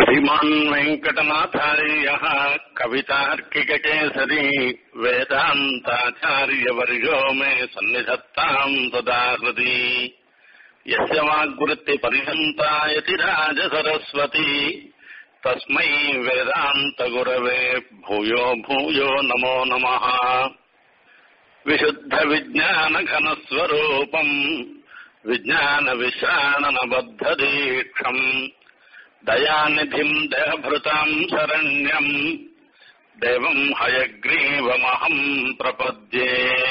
श्रीमान् वेङ्कटनाथार्यः कवितार्किककेसरी वेदान्ताचार्यवर्यो मे सन्निधत्ताम् सदा हृदि यस्य वाग्वृत्तिपर्यन्ता यतिराजसरस्वती तस्मै वेदान्तगुरवे भूयो भूयो नमो नमः विशुद्धविज्ञानघनस्वरूपम् विज्ञानविशाननबद्धदीक्षम् दयानिधिम् देहभृताम् शरण्यम् देवम् हयग्रीवमहम् प्रपद्ये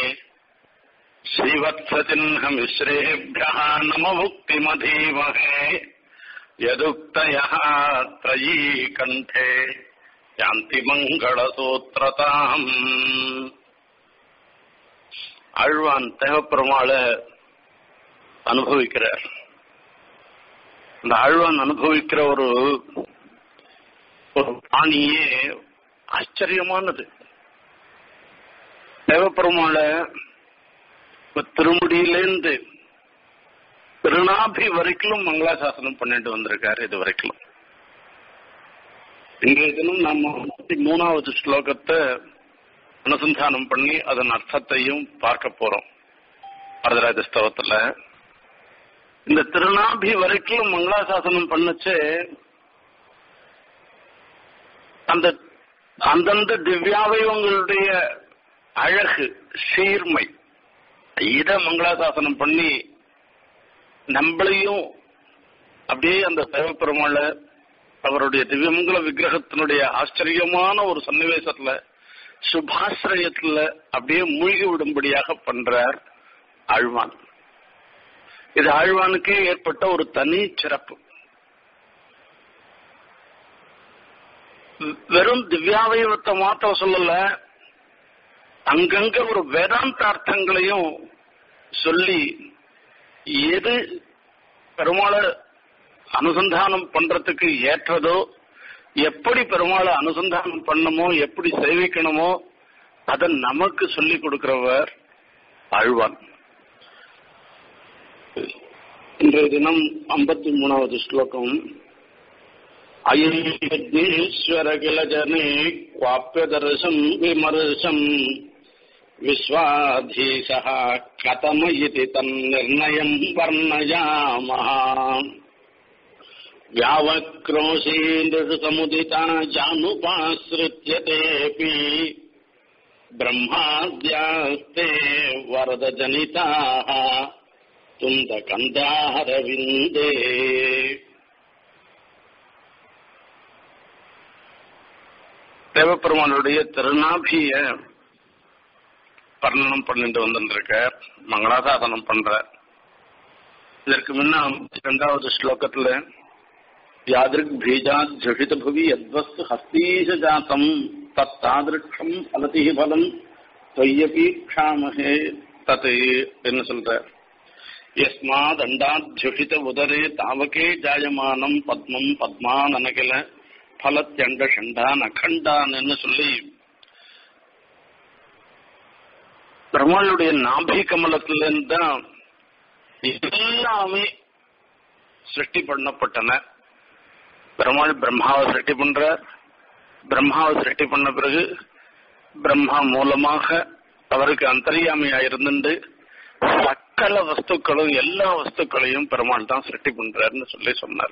श्रीवत्सचिह्नमिश्रेभ्यः नममुक्तिमधीमहे यदुक्तयः त्रयी कण्ठे यान्ति மங்களசூத்திரதாம் ஆழ்வான் தேவப்பெருமாள அனுபவிக்கிறார் அந்த ஆழ்வான் அனுபவிக்கிற ஒரு ஒரு பாணியே ஆச்சரியமானது தேவப்பெருமாள திருமுடியிலேருந்து திருநாபி வரைக்கும் மங்களாசாசனம் பண்ணிட்டு வந்திருக்காரு இது வரைக்கும் இன்றைய தினம் நம்ம மூணாவது ஸ்லோகத்தை அனுசந்தானம் பண்ணி அதன் அர்த்தத்தையும் பார்க்க போறோம் வரதராஜ ஸ்தவத்துல இந்த திருநாபி வரைக்கும் மங்களாசாசனம் பண்ணுச்சு அந்த அந்தந்த திவ்யாவயவங்களுடைய அழகு சீர்மை இத மங்களாசாசனம் பண்ணி நம்மளையும் அப்படியே அந்த தேவப்பெருமாள அவருடைய திவ்யமங்கல விக்கிரகத்தினுடைய ஆச்சரியமான ஒரு சன்னிவேசத்துல சுபாசிரயத்துல அப்படியே மூழ்கி விடும்படியாக பண்றார் ஆழ்வான் இது ஆழ்வானுக்கே ஏற்பட்ட ஒரு தனி சிறப்பு வெறும் திவ்யாவயவத்தை மாத்திரம் சொல்லல அங்கங்க ஒரு வேதாந்த அர்த்தங்களையும் சொல்லி எது பெருமாளை அனுசந்தானம் பண்றதுக்கு ஏற்றதோ எப்படி பெருமாளை அனுசந்தானம் பண்ணணுமோ எப்படி சேவிக்கணுமோ அதை நமக்கு சொல்லி கொடுக்கிறவர் ஆழ்வான் இன்றைய தினம் ஐம்பத்தி மூணாவது ஸ்லோகம் அயீஸ்வர கிளஜனே குவாப்பியதர்சம் விமர்சம் விஸ்வாதீசः கதம இதி தன்னிர்ணயம் வர்ணயாமः व्यावक्रोशेन्द्रषु समुदिता जानुपाश्रित्य तेऽपि ब्रह्माद्यास्ते वरदजनिताः तुन्दकन्दारविन्दे தேவப்பெருமானுடைய திருநாபிய பர்ணனம் பண்ணிட்டு வந்துருக்க மங்களாசாசனம் பண்ற இதற்கு முன்ன இரண்டாவது ஸ்லோகத்துல யாதிருக் பீஜாத் ஜஷித புவி யத்வஸ்து ஹஸ்தீஷ ஜாத்தம் தத் தாதிருஷம் பலதி பலம் தொய்யபி க்ஷாமஹே தத் என்ன சொல்ற யஸ்மாத் அண்டாத் ஜஷித உதரே தாவகே ஜாயமானம் பத்மம் பத்மான் அனகில பலத்யண்ட ஷண்டான் அகண்டான்னு சொல்லி பெருமாளுடைய நாபி கமலத்திலிருந்து தான் எல்லாமே சிருஷ்டி பண்ணப்பட்டன பெருமாள் பிரம்மாவை சிருஷ்டி பண்றார் பிரம்மாவை சிருஷ்டி பண்ண பிறகு பிரம்மா மூலமாக அவருக்கு அந்தரியாமையா இருந்துட்டு சக்கல வஸ்துக்களும் எல்லா வஸ்துக்களையும் பெருமாள் தான் சிருஷ்டி பண்றாருன்னு சொல்லி சொன்னார்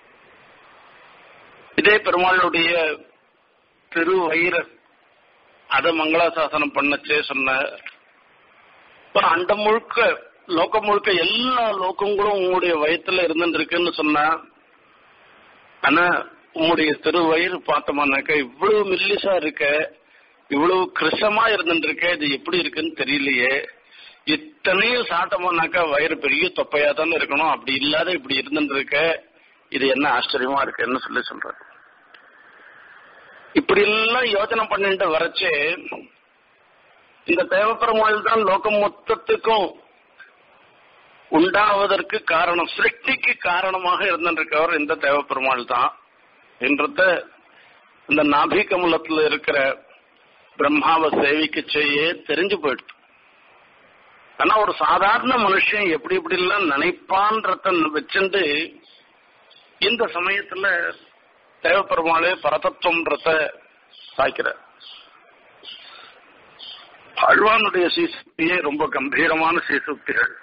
இதே பெருமாளுடைய திருவயிற அத மங்களாசாசனம் பண்ணச்சே சொன்னார் அண்டம் முழுக்க லோகம் முழுக்க எல்லா லோகங்களும் உங்களுடைய வயத்துல இருந்துருக்குன்னு சொன்னா ஆனா உங்களுடைய திருவயிறு பார்த்தோம்னாக்க இவ்வளவு மில்லிசா இருக்க இவ்வளவு கிருஷமா இருந்துருக்க இது எப்படி இருக்குன்னு தெரியலையே இத்தனையும் சாப்பிட்டோம்னாக்கா வயிறு பெரிய தொப்பையா தானே இருக்கணும் அப்படி இல்லாத இப்படி இருந்துருக்க இது என்ன ஆச்சரியமா இருக்குன்னு சொல்லி சொல்ற இப்படி எல்லாம் யோசனை பண்ணிட்டு வரச்சே இந்த தேவப்பெருமாள் தான் லோகம் மொத்தத்துக்கும் உண்டாவதற்கு காரணம் சிருஷ்டிக்கு காரணமாக இருந்திருக்கவர் இந்த தேவப்பெருமாள் தான் என்றத இந்த நாபி கமலத்தில் இருக்கிற பிரம்மாவை சேவிக்க செய்ய தெரிஞ்சு போயிடுது ஆனா ஒரு சாதாரண மனுஷன் எப்படி எப்படி எல்லாம் நினைப்பான்றத வச்சுட்டு இந்த சமயத்துல தேவப்பெருமாளே பரதத்துவம்ன்றத சாய்க்கிற ஆழ்வானுடைய சீசுக்தியே ரொம்ப கம்பீரமான சீசுக்திகள்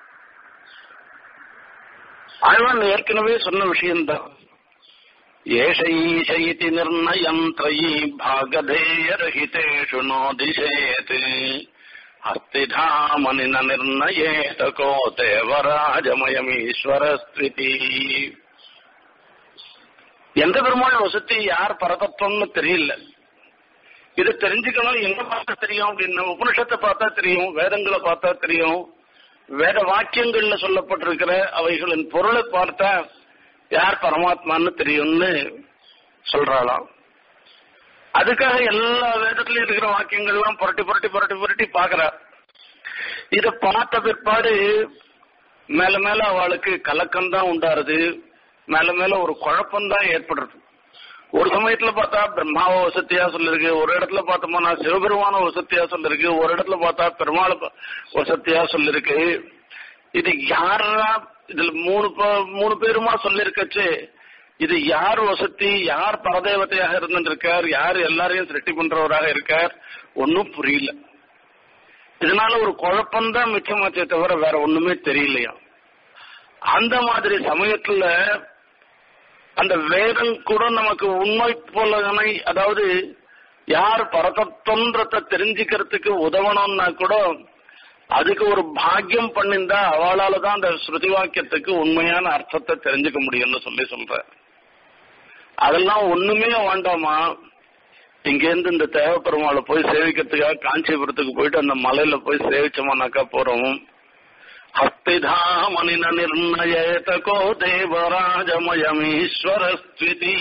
ஆழ்வான் ஏற்கனவே சொன்ன விஷயம்தான் ஏஷ ஈஷ இதி நிர்ணயம் த்ரயி பாகதேயரஹிதேஷு நோதிஷேத் ஹஸ்திதாமனின நிர்ணயேத கோ தேவராஜமயமீஸ்வரஸ்திதி எந்த பெருமாள் வசதி யார் பரதத்துவம்னு தெரியல இது தெரிஞ்சுக்கணும் எங்க பார்த்தா தெரியும் அப்படின்னு உபனிஷத்தை பார்த்தா தெரியும் வேதங்களை பார்த்தா தெரியும் வேத வாக்கியங்கள்ல சொல்லப்பட்டிருக்கிற அவைகளின் பொருளை பார்த்தா யார் பரமாத்மான்னு தெரியும்னு சொல்றாளாம் அதுக்காக எல்லா வேதத்திலயும் இருக்கிற வாக்கியங்கள்லாம் புரட்டி புரட்டி புரட்டி புரட்டி பாக்குறா இத பார்த்த பிற்பாடு மேல மேல அவளுக்கு கலக்கம் தான் உண்டாருது மேல மேல ஒரு குழப்பம் தான் ஏற்படுறது ஒரு சமயத்துல பார்த்தா பிரம்மாவ வசத்தியா சொல்லிருக்கு ஒரு இடத்துல பார்த்தோம்னா சிவபெருமான வசத்தியா சொல்லிருக்கு ஒரு இடத்துல பார்த்தா பெருமாள் வசத்தியா சொல்லிருக்கு இது யாரா இதுல மூணு மூணு பேருமா சொல்லிருக்கச்சு இது யார் வசதி யார் பரதேவதையாக இருந்திருக்கார் யார் எல்லாரையும் சிருஷ்டி பண்றவராக இருக்கார் ஒன்னும் புரியல இதனால ஒரு குழப்பம்தான் மிச்சமாச்சே தவிர வேற ஒண்ணுமே தெரியலையா அந்த மாதிரி சமயத்துல அந்த வேதம் கூட நமக்கு உண்மை போலனை அதாவது யார் பரதத்துவன்றத தெரிஞ்சுக்கிறதுக்கு உதவணும்னா கூட அதுக்கு ஒரு பாக்கியம் பண்ணிருந்தா அவளால தான் அந்த ஸ்ருதி வாக்கியத்துக்கு உண்மையான அர்த்தத்தை தெரிஞ்சுக்க முடியும்னு சொல்லி சொல்ற அதெல்லாம் ஒண்ணுமே வேண்டாமா இங்கேருந்து இந்த தேவப்பெருமாளை போய் சேவிக்கிறதுக்காக காஞ்சிபுரத்துக்கு போயிட்டு அந்த மலையில போய் சேவிச்சோம்னாக்கா போறோம் ஹஸ்திதாமனின நிர்ணயேத கோ தேவராஜமயமீஸ்வரஸ்துதி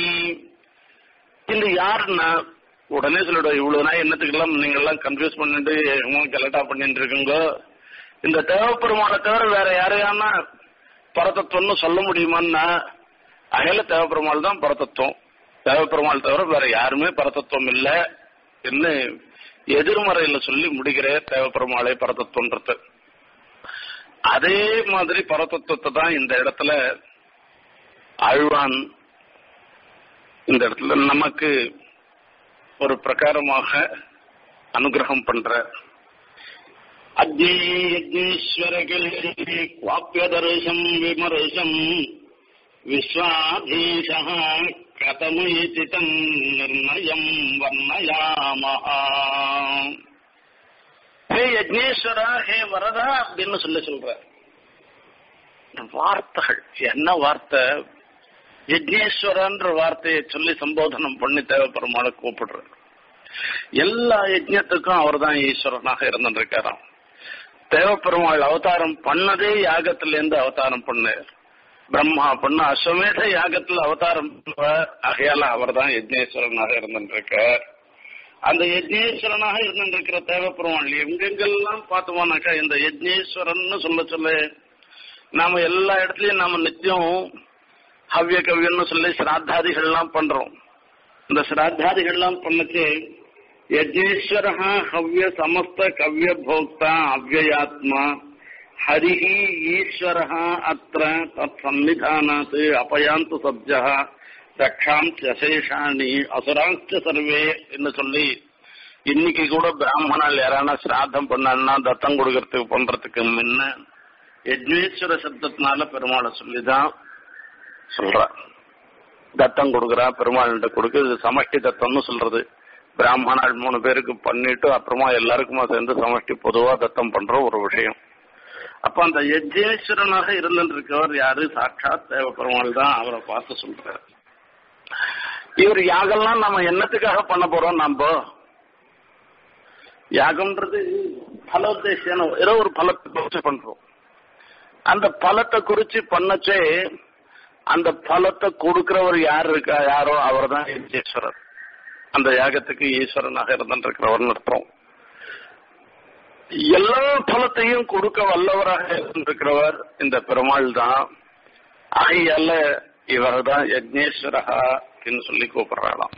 இது யாருன்னா உடனே சொல்லிடுவோம் இவ்வளவு நாள் என்னத்துக்கெல்லாம் நீங்க எல்லாம் கன்ஃபியூஸ் பண்ணிட்டு கலட்டா பண்ணிட்டு இருக்கீங்க இந்த தேவப்பெருமானை தவிர வேற யாரையானா பரதத்துவம்னு சொல்ல முடியுமான்னா அகையில தேவப்பெருமாள் தான் பரதத்துவம் தேவப்பெருமாள் தவிர வேற யாருமே பரதத்துவம் இல்ல என்ன எதிர்மறையில சொல்லி முடிக்கிற தேவப்பெருமாளே பரதத்துவன்றது அதே மாதிரி பரதத்துவத்தை தான் இந்த இடத்துல ஆழ்வான் இந்த இடத்துல நமக்கு ஒரு பிரகாரமாக அனுகிரகம் பண்ற அக்னேஸ்வரகிவாப்பியதர்ஷம் விமர்சம் விஸ்வாதீஷ கதமுயிதி தன் நிர்ணயம் வர்ணயாமஹ ஹே யஜ்னேஸ்வரா ஹே வரதா அப்படின்னு சொல்லி சொல்ற வார்த்தைகள் என்ன வார்த்தை யஜ்னேஸ்வரன்ற வார்த்தையை சொல்லி சம்போதனம் பண்ணி தேவைப்பெருமாளை கூப்பிடுற எல்லா யஜ்ஞத்துக்கும் அவர் தான் ஈஸ்வரனாக இருந்துருக்காராம் தேவப்பெருமாள் அவதாரம் பண்ணதே யாகத்திலேருந்து அவதாரம் பண்ணார் பிரம்மா பண்ண அஸ்வமேத யாகத்துல அவதாரம் ஆகையால அவர் தான் யஜ்னேஸ்வரனாக இருந்துருக்கார் அந்த யஜ்னேஸ்வரனாக இருந்துருக்கிற தேவப்பெருமாள் எங்கெங்கெல்லாம் பார்த்தோம்னாக்கா இந்த யஜ்னேஸ்வரன் சொல்ல சொல்ல நாம எல்லா இடத்துலயும் நாம நித்தியம் ஹவ்ய கவ்யம்னு சொல்லி சிராத்தாதிகள்லாம் பண்றோம் இந்த சிராத்தாதிகள்லாம் பண்ணச்சு யஜ்னேஸ்வர ஹவ்ய சமஸ்த கவ்ய போக்தா அவ்வயாத்மா ஹரிஹி ஈஸ்வர அத்த தத் சன்னிதானாத் அபயாந்து சப்ஜா ரக்ஷாம் அசேஷாணி அசுராஞ்ச சர்வே என்று சொல்லி இன்னைக்கு கூட பிராமணால் யாரான சிராத்தம் பண்ணான்னா தத்தம் கொடுக்கறதுக்கு பண்றதுக்கு முன்ன யஜ்னேஸ்வர சப்தத்தினால பெருமாளை சொல்லிதான் சொல்றா தத்தம் கொடுக்குறா பெருமாள்கிட்ட கொடுக்கு இது சமஷ்டி தத்தம்னு சொல்றது பிராமணாள் மூணு பேருக்கு பண்ணிட்டு அப்புறமா எல்லாருக்குமா சேர்ந்து சமஷ்டி பொதுவா தத்தம் பண்ற ஒரு விஷயம் அப்ப அந்த யஜ்னேஸ்வரனாக இருந்திருக்கவர் யாரு சாட்சாத் தேவ பெருமாள் தான் அவரை பார்த்து சொல்றாரு இவர் யாகம்லாம் நம்ம என்னத்துக்காக பண்ண போறோம் நம்ம யாகம்ன்றது பலோத்தேசியான ஏதோ ஒரு பலத்தை குறிச்சு பண்றோம் அந்த பலத்தை குறிச்சு பண்ணச்சே அந்த பலத்தை கொடுக்கிறவர் யார் இருக்கா யாரோ அவர் தான் ஈஸ்வரர் அந்த யாகத்துக்கு ஈஸ்வரனாக இருந்திருக்கிறவர் அர்த்தம் எல்லா பலத்தையும் கொடுக்க வல்லவராக இருந்திருக்கிறவர் இந்த பெருமாள் தான் ஆகையால இவர் தான் யஜ்னேஸ்வரகா அப்படின்னு சொல்லி கூப்பிடுறாளாம்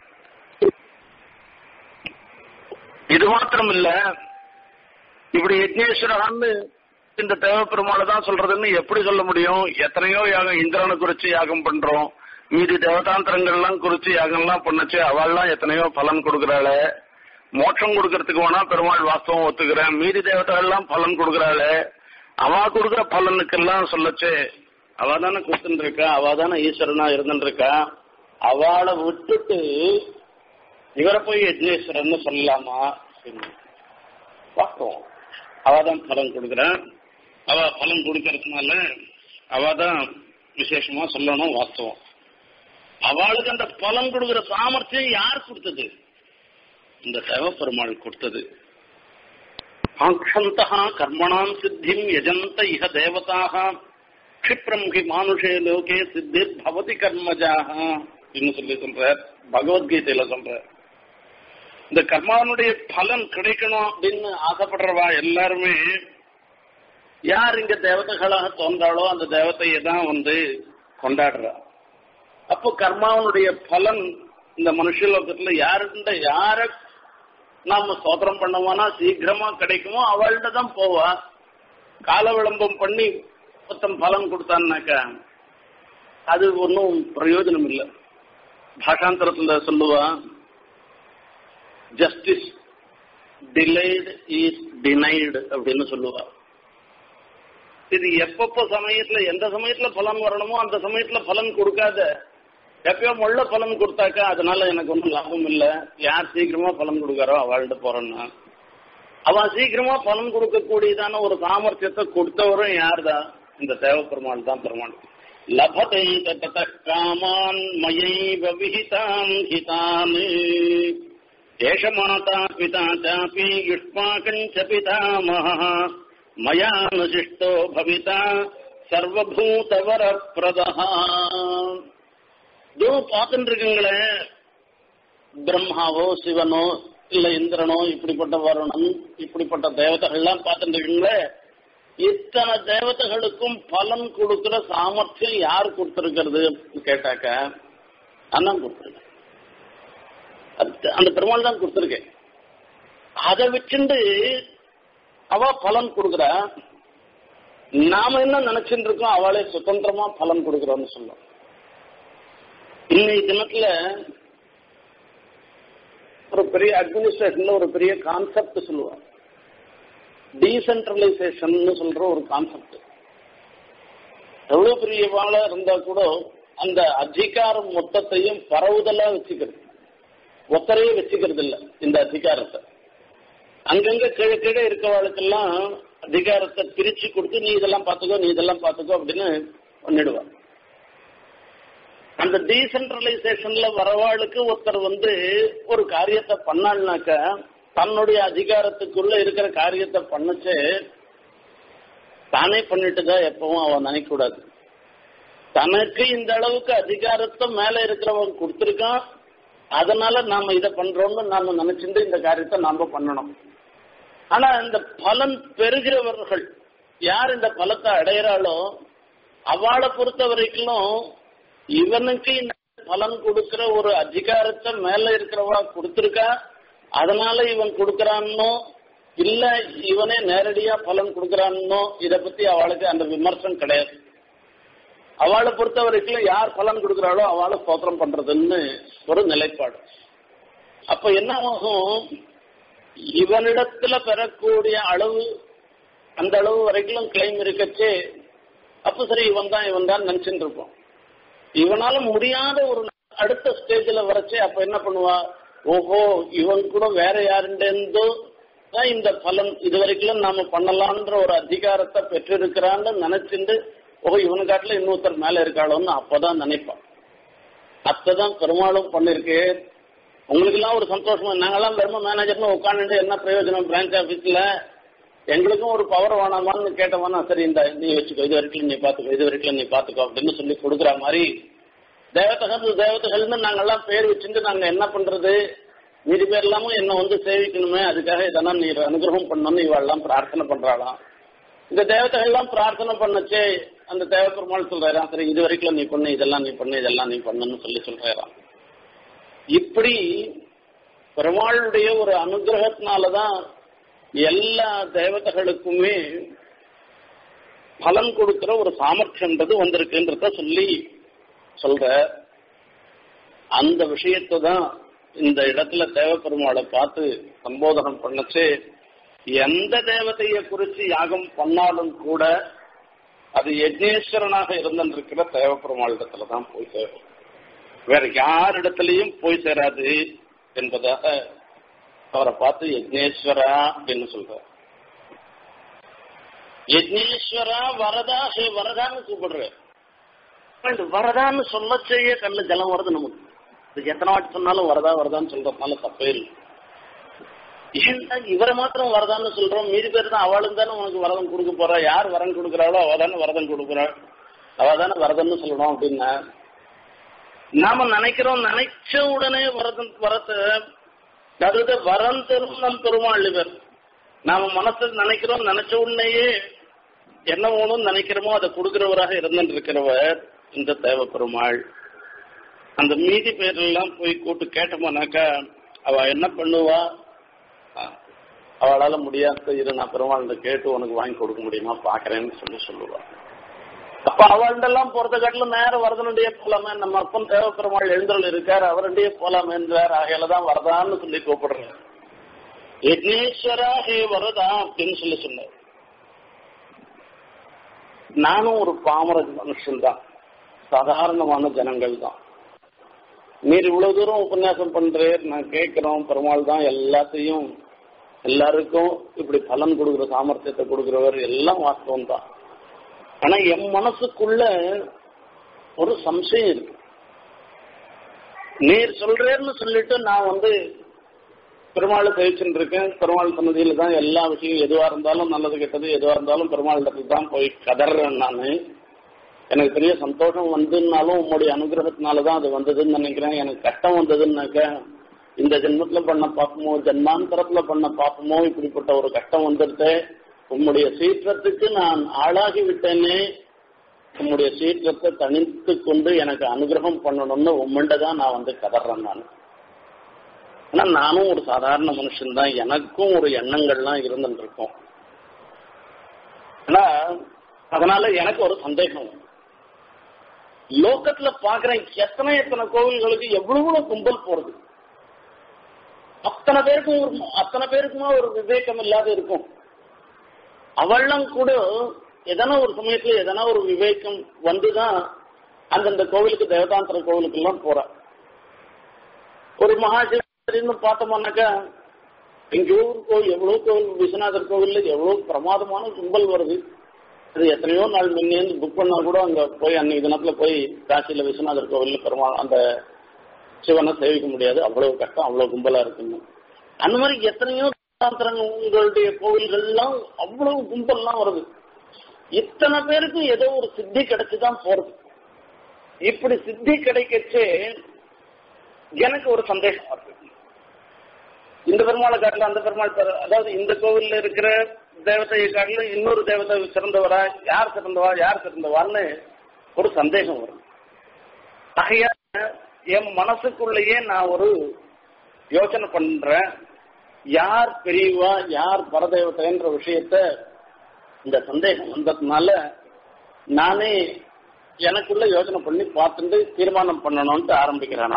இது மாத்திரம் இல்ல இப்படி யஜ்னேஸ்வரகான்னு இந்த தேவ பெருமாளை தான் சொல்றதுன்னு எப்படி சொல்ல முடியும் எத்தனையோ யாகம் இந்திரனை குறிச்சு யாகம் பண்றோம் மீதி தேவதாந்திரங்கள்லாம் குறிச்சு யாகம்லாம் பண்ணுச்சு அவள்லாம் எத்தனையோ பலன் கொடுக்கறாளே மோட்சம் கொடுக்கறதுக்கு வேணா பெருமாள் வாஸ்தவம் ஒத்துக்கிறேன் மீதி தேவதைகள்லாம் பலன் கொடுக்கறாளே அவ கொடுக்குற பலனுக்கெல்லாம் சொல்லச்சு அவ தானே கொடுத்துட்டு இருக்கா அவ தானே ஈஸ்வரனா இருந்துட்டு இருக்கா அவளை விட்டுட்டு இவரை போய் யஜ்னேஸ்வரன் சொல்லலாமா பார்ப்போம் அவ தான் பலன் கொடுக்குறான் அவ பலன் கொடுக்கறதுனால அவ தான் விசேஷமா சொல்லணும் வாஸ்தவம் அவளுக்கு அந்த பலன் கொடுக்கிற சாமர்த்தியம் யார் கொடுத்தது இந்த தேவப்பெருமாள் கொடுத்தது ஆக்ஷந்தா கர்மணாம் சித்திம் யஜந்த இஹ தேவதாக க்ஷிப்ரம் ஹி மானுஷே லோகே சித்திர் பவதி கர்மஜாக அப்படின்னு சொல்லி சொல்ற பகவத்கீதையில சொல்ற இந்த கர்மாவனுடைய பலன் கிடைக்கணும் அப்படின்னு ஆசைப்படுறவா எல்லாருமே யார் இங்க தேவதைகளாக தோன்றாளோ அந்த தேவதையை தான் வந்து கொண்டாடுறா அப்போ கர்மாவனுடைய பலன் இந்த மனுஷலோகத்துல யாருண்ட யார நாம சோதனம் பண்ணவோனா சீக்கிரமா கிடைக்குமோ அவள்கிட்ட தான் போவா கால விளம்பம் பண்ணி மொத்தம் பலன் கொடுத்தான்னாக்கா அது ஒன்றும் பிரயோஜனம் இல்லை பாஷாந்தரத்துல சொல்லுவா ஜஸ்டிஸ் டிலேடு இஸ் டினைடு அப்படின்னு சொல்லுவா இது எப்பப்போ சமயத்துல எந்த சமயத்துல பலன் வரணுமோ அந்த சமயத்துல பலன் கொடுக்காத எப்பயோ முள்ள பலன் கொடுத்தாக்கா அதனால எனக்கு ஒன்றும் லாபம் இல்லை யார் சீக்கிரமா பலன் கொடுக்காரோ அவள்கிட்ட போறேன்னா அவன் சீக்கிரமா பலன் கொடுக்கக்கூடியதான ஒரு சாமர்த்தியத்தை கொடுத்தவரும் யார் தான் இந்த தேவ பெருமாள் தான் பெருமாள் லபதை தத காமான் மயைவ விஹிதாம் ஹிதான் ஏஷ மாதா பிதா சாபி யுஷ்மாகஞ்ச பிதாமஹ மயானுசிஷ்டோ பவிதா சர்வபூதவர பிரதஹா இதோ பார்த்துட்டு இருக்குங்களே பிரம்மாவோ சிவனோ இல்ல இந்திரனோ இப்படிப்பட்ட வருணன் இப்படிப்பட்ட தேவதைகள்லாம் பார்த்துட்டு இருக்கீங்களே இத்தனை தேவதைகளுக்கும் பலன் கொடுக்கிற சாமர்த்தியம் யார் கொடுத்திருக்கிறது கேட்டாக்க அண்ணன் கொடுத்துருக்கேன் அந்த பெருமாள் தான் கொடுத்துருக்கேன் அதை வச்சுண்டு அவ பலன் கொடுக்குற நாம என்ன நினைச்சுட்டு இருக்கோம் அவளே சுதந்திரமா பலன் கொடுக்குறோம்னு சொல்லும் இன்னைக்கு தினத்துல ஒரு பெரிய அட்மினிஸ்ட்ரேஷன்ல ஒரு பெரிய கான்செப்ட் சொல்லுவாங்க டீசென்ட்ரலைசேஷன் சொல்ற ஒரு கான்செப்ட் எவ்வளவு பெரிய வாழ இருந்தா கூட அந்த அதிகாரம் மொத்தத்தையும் பரவுதலா வச்சுக்கிறது ஒத்தரையே வச்சுக்கிறது இல்ல இந்த அதிகாரத்தை அங்கங்க கீழே கீழே இருக்கவாளுக்கெல்லாம் அதிகாரத்தை பிரிச்சு கொடுத்து நீ இதெல்லாம் பார்த்துக்கோ நீ இதெல்லாம் பார்த்துக்கோ அப்படின்னு பண்ணிடுவான் அந்த டீசென்ட்ரலைசேஷன்ல வரவாளுக்கு ஒருத்தர் வந்து ஒரு காரியத்தை பண்ணாள்னாக்க தன்னுடைய அதிகாரத்துக்குள்ள இருக்கிற காரியத்தை பண்ணுச்சு தானே பண்ணிட்டு தான் எப்பவும் அவன் நினைக்க கூடாது தனக்கு இந்த அளவுக்கு அதிகாரத்தை மேல இருக்கிறவன் கொடுத்துருக்கான் அதனால நாம இதை பண்றோம்னு நாம நினைச்சிட்டு இந்த காரியத்தை நாம பண்ணணும் ஆனா இந்த பலன் பெறுகிறவர்கள் யார் இந்த பலத்தை அடையிறாளோ அவளை பொறுத்த வரைக்கும் இவனுக்கு இந்த பலன் கொடுக்கிற ஒரு அதிகாரத்தை மேல இருக்கிறவா கொடுத்திருக்கா அதனால இவன் கொடுக்கறான்னோ இல்ல இவனே நேரடியா பலன் கொடுக்கறான்னோ இத பத்தி அவளுக்கு அந்த விமர்சனம் கிடையாது அவளை பொறுத்த வரைக்கும் யார் பலன் கொடுக்கறாளோ அவளை ஸ்தோத்திரம் பண்றதுன்னு ஒரு நிலைப்பாடு அப்ப என்ன ஆகும் இவனிடத்துல பெறக்கூடிய அளவு அந்த அளவு வரைக்கும் கிளைம் இருக்கச்சே அப்ப சரி இவன் தான் இவன் தான் நினைச்சுட்டு இருப்போம் இவனால முடியாத ஒரு அடுத்த ஸ்டேஜ்ல வரச்சே அப்ப என்ன பண்ணுவா ஓஹோ இவன் கூட வேற யாருண்டோ தான் இந்த பலன் இது வரைக்கும் நாம பண்ணலாம்ன்ற ஒரு அதிகாரத்தை பெற்றிருக்கிறான்னு நினைச்சுட்டு ஓஹோ இவனு காட்டுல இன்னொருத்தர் மேல இருக்காளோன்னு அப்பதான் நினைப்பான் அத்ததான் பெருமாளும் பண்ணிருக்கு உங்களுக்கு எல்லாம் ஒரு சந்தோஷமா நாங்கெல்லாம் வெறும மேனேஜர்னு உட்காந்துட்டு என்ன பிரயோஜனம் பிரான்ச் ஆபீஸ்ல எங்களுக்கும் ஒரு பவர் வேணாமான்னு கேட்டவானா சரி இந்த நீ வச்சுக்கோ இது வரைக்கும் நீ பாத்துக்கோ இது வரைக்கும் நீ பாத்துக்கோ அப்படின்னு சொல்லி கொடுக்குற மாதிரி தேவதகல் தேவதகல்னு நாங்கெல்லாம் பேர் வச்சுட்டு நாங்க என்ன பண்றது மீதி பேர் எல்லாமும் என்ன வந்து சேவிக்கணுமே அதுக்காக இதெல்லாம் நீ அனுகிரகம் பண்ணணும்னு இவெல்லாம் பிரார்த்தனை பண்றாளாம் இந்த தேவதைகள்லாம் பிரார்த்தனை பண்ணச்சே அந்த தேவ பெருமாள் சொல்றாராம் சரி இது வரைக்கும் நீ பண்ணு இதெல்லாம் நீ பண்ணு இதெல்லாம் நீ பண்ணுன்னு சொல்லி சொல்றாராம் இப்படி பெருமாளுடைய ஒரு அனுகிரகத்தினாலதான் எல்லா தேவதைகளுக்குமே பலன் கொடுக்கிற ஒரு சாமர்த்தியன்றது வந்திருக்குன்றத சொல்லி சொல்ற அந்த விஷயத்தை தான் இந்த இடத்துல தேவப்பெருமாளை பார்த்து சம்போதனம் பண்ணச்சு எந்த தேவதையை குறிச்சு யாகம் பண்ணாலும் கூட அது யஜ்னேஸ்வரனாக இருந்திருக்கிற தேவப்பெருமாள் இடத்துல தான் போய் சேரும் வேற யாரிடத்திலையும் போய் சேராது என்பதாக அவரை பார்த்து யஜ்னேஸ்வரா அப்படின்னு சொல்றார் யஜ்னேஸ்வரா வரதா ஹே வரதான்னு கூப்பிடுற இந்த வரதான்னு சொல்ல செய்ய கண்ணு ஜலம் வருது நமக்கு இது எத்தனை வாட்டி சொன்னாலும் வரதா வரதான்னு சொல்றதுனால தப்பே இல்லை ஏன்டா இவரை மாத்திரம் வரதான்னு சொல்றோம் மீதி பேர் தான் அவளும் தானே உனக்கு வரதம் கொடுக்க போறா யார் வரன் கொடுக்குறாளோ அவ தானே வரதம் கொடுக்குறாள் அவ தானே வரதம்னு சொல்லணும் அப்படின்னா நாம நினைக்கிறோம் நினைச்ச உடனே வரதம் வரத்தை அதாவது வரம் தரும் நம் பெருமாள் இவர் நாம மனசில் நினைக்கிறோம் நினைச்ச உடனேயே என்ன வேணும்னு நினைக்கிறோமோ அதை கொடுக்கிறவராக இருந்துட்டு இருக்கிறவர் இந்த தேவ பெருமாள் அந்த மீதி பேரெல்லாம் போய் கூட்டு கேட்டோம்னாக்கா அவ என்ன பண்ணுவா அவளால முடியாத இரு நான் பெருமாள் கேட்டு உனக்கு வாங்கி கொடுக்க முடியுமா பாக்குறேன்னு சொல்லி சொல்லுவா அப்ப அவள்டெல்லாம் போறத காட்டிலும் நேரம் வரதனுடைய போலாமே நம்ம அப்பன் தேவ பெருமாள் எழுந்தருள் இருக்கார் அவருடைய போலாமே என்றார் ஆகையில தான் வரதான்னு சொல்லி கூப்பிடுறேன் யக்னேஸ்வரா ஹே வரதா அப்படின்னு சொல்லி சொன்னார் நானும் ஒரு பாமர மனுஷன் தான் சாதாரணமான ஜனங்கள் தான் நீர் இவ்வளவு தூரம் உபன்யாசம் பண்றேன் நான் கேட்கிறோம் பெருமாள் தான் எல்லாத்தையும் எல்லாருக்கும் இப்படி பலன் கொடுக்குற சாமர்த்தியத்தை கொடுக்கிறவர் எல்லாம் வாஸ்தவம் தான் ஆனா என் மனசுக்குள்ள ஒரு சம்சயம் இருக்கு நீர் சொல்றேன்னு சொல்லிட்டு நான் வந்து பெருமாளை கழிச்சுட்டு இருக்கேன் பெருமாள் சன்னதியில தான் எல்லா விஷயம் எதுவா இருந்தாலும் நல்லது கெட்டது எதுவா இருந்தாலும் பெருமாள் இடத்துல தான் போய் கதறேன் நான் எனக்கு பெரிய சந்தோஷம் வந்துன்னாலும் உங்களுடைய அனுகிரகத்தினால தான் அது வந்ததுன்னு நினைக்கிறேன் எனக்கு கஷ்டம் வந்ததுன்னாக்க இந்த ஜென்மத்துல பண்ண பாப்பமோ ஜென்மாந்தரத்துல பண்ண பாப்பமோ இப்படிப்பட்ட ஒரு கஷ்டம் வந்துடுது உம்முடைய சீற்றத்துக்கு நான் ஆளாகி விட்டேனே உம்முடைய சீற்றத்தை தனித்து கொண்டு எனக்கு அனுகிரகம் பண்ணணும்னு உம்மண்ட தான் நான் வந்து கதறேன் நான் ஆனா நானும் ஒரு சாதாரண மனுஷன் தான் எனக்கும் ஒரு எண்ணங்கள்லாம் இருந்துட்டு இருக்கும் ஆனா அதனால எனக்கு ஒரு சந்தேகம் லோக்கத்துல பாக்குறேன் எத்தனை எத்தனை கோவில்களுக்கு எவ்வளவு கும்பல் போறது அத்தனை பேருக்கும் ஒரு அத்தனை பேருக்குமா ஒரு விவேகம் இல்லாத இருக்கும் அவளும் கூட எதனா ஒரு சமயத்துல எதனா ஒரு விவேகம் வந்துதான் அந்தந்த கோவிலுக்கு தேவதாந்திர கோவிலுக்கு எல்லாம் போறா ஒரு மகாசிவராத்திரின்னு பார்த்தோம்னாக்கா எங்கேயோ ஒரு கோவில் எவ்வளவு கோவில் விஸ்வநாதர் கோவில்ல எவ்வளவு பிரமாதமான கும்பல் வருது அது எத்தனையோ நாள் முன்னேந்து புக் பண்ணா கூட அங்க போய் அன்னைக்கு தினத்துல போய் காசியில விஸ்வநாதர் கோவில்ல பெருமா அந்த சிவனை சேவிக்க முடியாது அவ்வளவு கஷ்டம் அவ்வளவு கும்பலா இருக்குன்னு அந்த மாதிரி எத்தனையோ உங்களுடைய கோவில்கள்லாம் அவ்வளவு கும்பல்லாம் வருது இத்தனை பேருக்கு ஏதோ ஒரு சித்தி கிடைச்சுதான் போறது இப்படி சித்தி கிடைக்கச்சே எனக்கு ஒரு சந்தேகம் வருது இந்த பெருமாளை காட்டில அந்த பெருமாள் அதாவது இந்த கோவில்ல இருக்கிற தேவதையை காட்டிலும் இன்னொரு தேவதை சிறந்தவரா யார் சிறந்தவா யார் சிறந்தவான்னு ஒரு சந்தேகம் வரும் ஆகையா என் மனசுக்குள்ளேயே நான் ஒரு யோசனை பண்றேன் யார் பெரியவா யார் பரதேவதைன்ற விஷயத்த இந்த சந்தேகம் வந்ததுனால நானே எனக்குள்ள யோசனை பண்ணி பார்த்துட்டு தீர்மானம் பண்ணணும்ட்டு ஆரம்பிக்கிறேனா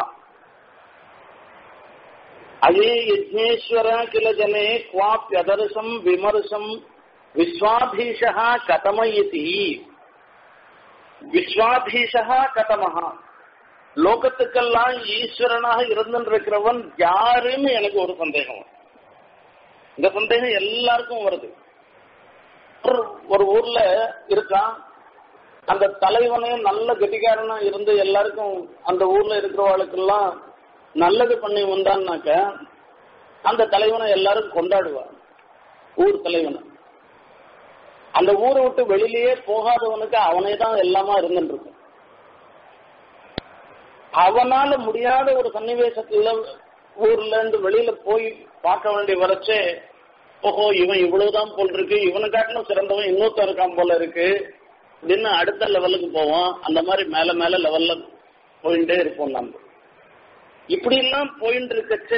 அயே யஜ்னேஸ்வர கில ஜனே குவாப்யதர்சம் விமர்சம் விஸ்வாதீஷா கதமயதி விஸ்வாதீஷா கதமஹா லோகத்துக்கெல்லாம் ஈஸ்வரனாக இருந்திருக்கிறவன் யாருன்னு எனக்கு ஒரு சந்தேகம் இந்த சந்தேகம் எல்லாருக்கும் வருது ஒரு ஊர்ல இருக்கான் அந்த தலைவனே நல்ல கெட்டிக்காரனா இருந்து எல்லாருக்கும் அந்த ஊர்ல இருக்கிறவளுக்கெல்லாம் நல்லது பண்ணி வந்தான்னாக்க அந்த தலைவனை எல்லாரும் கொண்டாடுவார் ஊர் தலைவனை அந்த ஊரை விட்டு வெளியிலேயே போகாதவனுக்கு அவனே தான் எல்லாமா இருந்துட்டு இருக்கும் அவனால முடியாத ஒரு சன்னிவேசத்துல ஊர்ல இருந்து வெளியில போய் பார்க்க வேண்டிய வரச்சே ஓஹோ இவன் இவ்வளவுதான் போல் இருக்கு இவனை காட்டிலும் சிறந்தவன் இன்னொருத்தன் இருக்கான் போல இருக்கு அப்படின்னு அடுத்த லெவலுக்கு போவோம் அந்த மாதிரி மேல மேல லெவல்ல போயிட்டே இருப்போம் நம்ம இப்படி எல்லாம் போயிட்டு இருக்கச்சு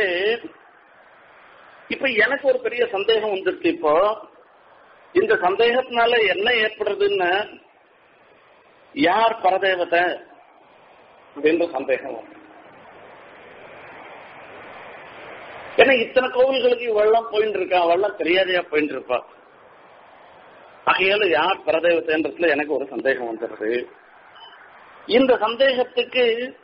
இப்ப எனக்கு ஒரு பெரிய சந்தேகம் வந்துருச்சு இப்போ இந்த சந்தேகத்தினால என்ன ஏற்படுறதுன்னு யார் பரதேவதை அப்படின்ற சந்தேகம் ஏன்னா இத்தனை கோவில்களுக்கு இவெல்லாம் போயிட்டு இருக்கா அவெல்லாம் தெரியாதையா போயிட்டு இருப்பா ஆகையால யார் பரதேவத்தைன்றதுல எனக்கு ஒரு சந்தேகம் வந்துடுது இந்த சந்தேகத்துக்கு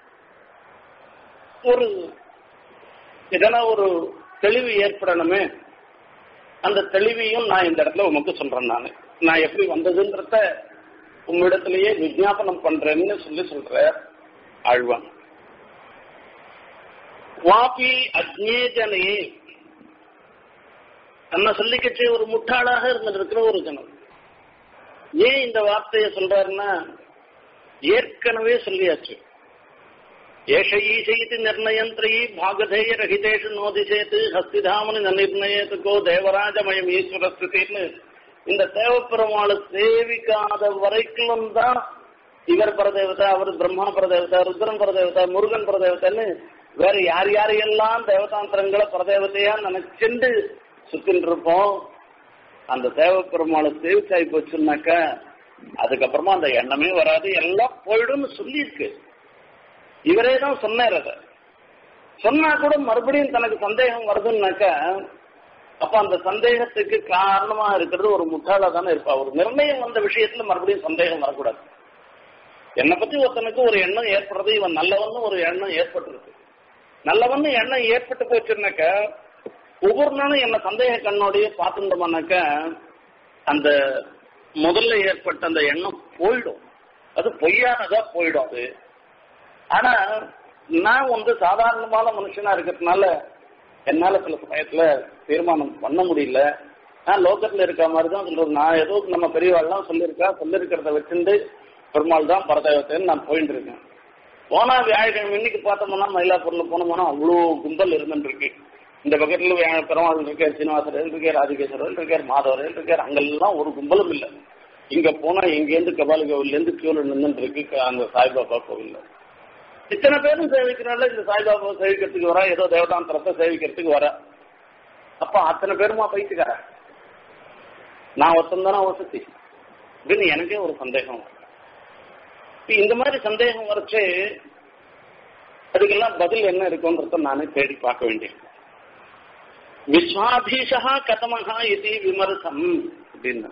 ஒரு இதெல்லாம் ஒரு தெளிவு ஏற்படணுமே அந்த தெளிவையும் நான் இந்த இடத்துல உமக்கு சொல்றேன் நான் நான் எப்படி வந்ததுன்றத உம்மிடத்திலேயே விஜாபனம் பண்றேன்னு சொல்லி சொல்ற ஆழ்வான் வாபி அக்னேஜனே தன்னை சொல்லிக்கச்சே ஒரு முட்டாளாக இருந்திருக்கிற ஒரு ஜனம் ஏன் இந்த வார்த்தையை சொல்றாருன்னா ஏற்கனவே சொல்லியாச்சு ஏஷ ஈசைத்து நிர்ணயந்திரி பாகதேய ரகிதேஷு நோதிசேத்து ஹஸ்திதாமனி நிர்ணயத்து கோ தேவராஜமயம் ஈஸ்வர ஸ்திதின்னு இந்த தேவப்பெருமாளை சேவிக்காத வரைக்கும் தான் இவர் பரதேவதா அவர் பிரம்மா பரதேவதா ருத்ரன் பரதேவதா முருகன் பரதேவதான்னு வேற யார் யாரையெல்லாம் தேவதாந்திரங்களை பரதேவதையா நினைச்சுண்டு சுத்தின்னு இருப்போம் அந்த தேவப்பெருமாளை சேவிச்சாய் போச்சுன்னாக்கா அதுக்கப்புறமா அந்த எண்ணமே வராது எல்லாம் போயிடும்னு சொல்லியிருக்கு இவரே தான் சொன்னார் அதை சொன்னா கூட மறுபடியும் தனக்கு சந்தேகம் வருதுன்னாக்கா அப்ப அந்த சந்தேகத்துக்கு காரணமா இருக்கிறது ஒரு முட்டாளா தானே இருப்பா ஒரு நிர்ணயம் வந்த விஷயத்துல மறுபடியும் சந்தேகம் வரக்கூடாது என்னை பத்தி ஒருத்தனுக்கு ஒரு எண்ணம் ஏற்படுறது இவன் நல்லவன்னு ஒரு எண்ணம் ஏற்பட்டுருக்கு நல்லவன்னு எண்ணம் ஏற்பட்டு போச்சுன்னாக்கா ஒவ்வொரு நாளும் என்ன சந்தேக கண்ணோடையே பார்த்துட்டோம்னாக்க அந்த முதல்ல ஏற்பட்ட அந்த எண்ணம் போயிடும் அது பொய்யானதா போயிடும் அது ஆனா நான் வந்து சாதாரணமான மனுஷனா இருக்கிறதுனால என்னால சில சமயத்துல தீர்மானம் பண்ண முடியல நான் லோக்கத்துல இருக்க மாதிரி தான் சொல்றது நான் ஏதோ நம்ம பெரியவாள்லாம் சொல்லியிருக்கா சொல்லியிருக்கிறத வச்சுட்டு பெருமாள் தான் பரதேவத்தைன்னு நான் போயிட்டு இருக்கேன் போனா வியாழக்கிழமை இன்னைக்கு பார்த்தோம்னா மயிலாப்பூர்ல போனோம்னா அவ்வளோ கும்பல் இருந்துட்டு இருக்கு இந்த பக்கத்துல வியா- பெருமாள் இருக்கார் சீனிவாசரன் இருக்கார் ராஜகேஸ்வரன் இருக்கார் மாதவரன் இருக்கார் அங்கெல்லாம் ஒரு கும்பலும் இல்லை இங்க போனா எங்கேருந்து கபாலி கோவில்ல இருந்து கியூல நின்றுட்டு இருக்கு க- அந்த சாய்பாபா கோவில்ல இத்தனை பேரும் சேவிக்கிறாள் இந்த சாய்பாபா சேவிக்கிறதுக்கு வரா ஏதோ தேவதாந்திரத்தை சேவிக்கிறதுக்கு வரா அப்ப அத்தனை பேருமா பைத்துக்கார நான் ஒருத்தன் தானே வசதி அப்படின்னு எனக்கே ஒரு சந்தேகம் வரும். இப்ப இந்த மாதிரி சந்தேகம் வரைச்சு அதுக்கெல்லாம் பதில் என்ன இருக்குன்றத நானே தேடி பார்க்க வேண்டியது விஸ்வாதீஷா கதமகா இது விமர்சம் அப்படின்னு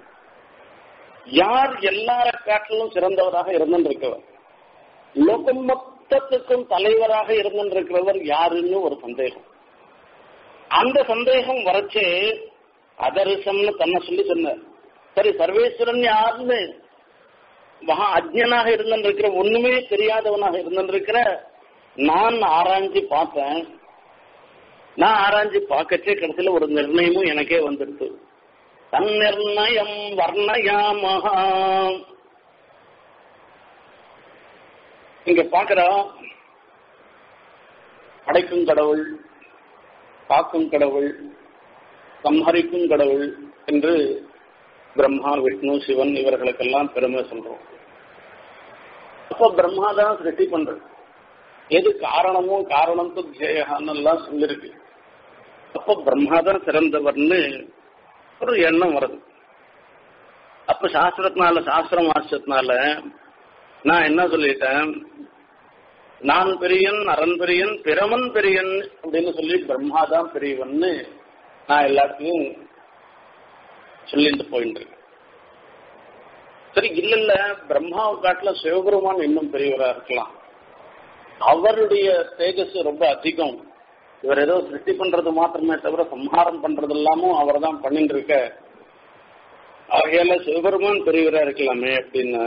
யார் எல்லார காட்டிலும் சிறந்தவராக இருந்திருக்கவர் லோகம் மொத்தத்துக்கும் தலைவராக இருந்திருக்கிறவர் யாருன்னு ஒரு சந்தேகம் அந்த சந்தேகம் வரைச்சே அதரிசம்னு தன்னை சொல்லி சொன்னார் சரி சர்வேஸ்வரன் யாருன்னு மகா அஜ்ஞனாக இருந்திருக்கிற ஒண்ணுமே தெரியாதவனாக இருந்திருக்கிற நான் ஆராய்ஞ்சு பார்த்தேன் நான் ஆராய்ஞ்சு பார்க்கச்சே கடைசியில ஒரு நிர்ணயமும் எனக்கே வந்துடுது தன் நிர்ணயம் வர்ணயாமகா இங்க பாக்குறோம் படைக்கும் கடவுள் காக்கும் கடவுள் சம்ஹரிக்கும் கடவுள் என்று பிரம்மா விஷ்ணு சிவன் இவர்களுக்கெல்லாம் பெருமை சொல்றோம் அப்போ பிரம்மா தான் சிருஷ்டி பண்றது எது காரணமோ காரணம் துத்தியான்னு எல்லாம் சொல்லிருக்கு அப்போ பிரம்மா தான் சிறந்தவர்னு ஒரு எண்ணம் வருது அப்ப சாஸ்திரத்தினால சாஸ்திரம் வாசிச்சதுனால நான் என்ன சொல்லிட்டேன் நான் பெரியன் அரண் பெரியன் பிரமன் பெரியன் அப்படின்னு சொல்லி பிரம்மா தான் பெரியவன்னு நான் எல்லாத்தையும் சொல்லிட்டு போயிட்டு இருக்கேன் சரி இல்ல இல்ல பிரம்மாவை காட்டுல சிவபெருமான் இன்னும் பெரியவரா இருக்கலாம் அவருடைய தேஜஸ் ரொம்ப அதிகம் இவர் ஏதோ சிருஷ்டி பண்றது மாத்திரமே தவிர சம்ஹாரம் பண்றது எல்லாமும் அவர் தான் பண்ணிட்டு இருக்க ஆகையால சிவபெருமான் பெரியவரா இருக்கலாமே அப்படின்னு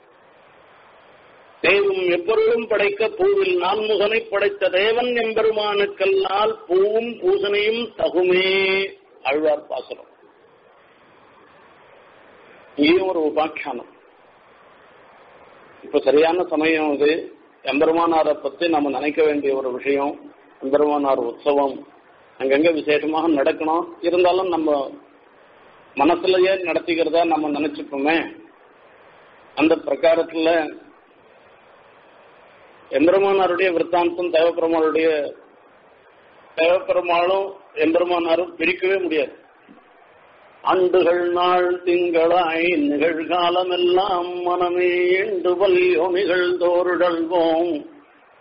தெய்வம் எப்பொருளும் படைக்க பூவில் நான்முகனை படைத்த தேவன் எம்பெருமானுக்கல்லால் பூவும் பூசனையும் தகுமே அழ்வார் பாசுரம் இங்கேயும் ஒரு உபாக்கியானம் இப்ப சரியான சமயம் இது எம்பெருமானாரை பத்தி நம்ம நினைக்க வேண்டிய ஒரு விஷயம் எம்பெருமானார் உற்சவம் அங்கங்க விசேஷமாக நடக்கணும் இருந்தாலும் நம்ம மனசுலயே நடத்திக்கிறதா நம்ம நினைச்சுப்போமே அந்த பிரகாரத்துல எம்பெருமானாருடைய விற்த்தாந்தம் தேவப்பெருமாளுடைய தேவப்பெருமாளும் எம்பெருமானாரும் பிரிக்கவே முடியாது ஆண்டுகள் நாள் திங்களாய் நிகழ்காலம் எல்லாம் மனமே எண்டு வல்யோ நிகழ்ந்தோருடல்வோம்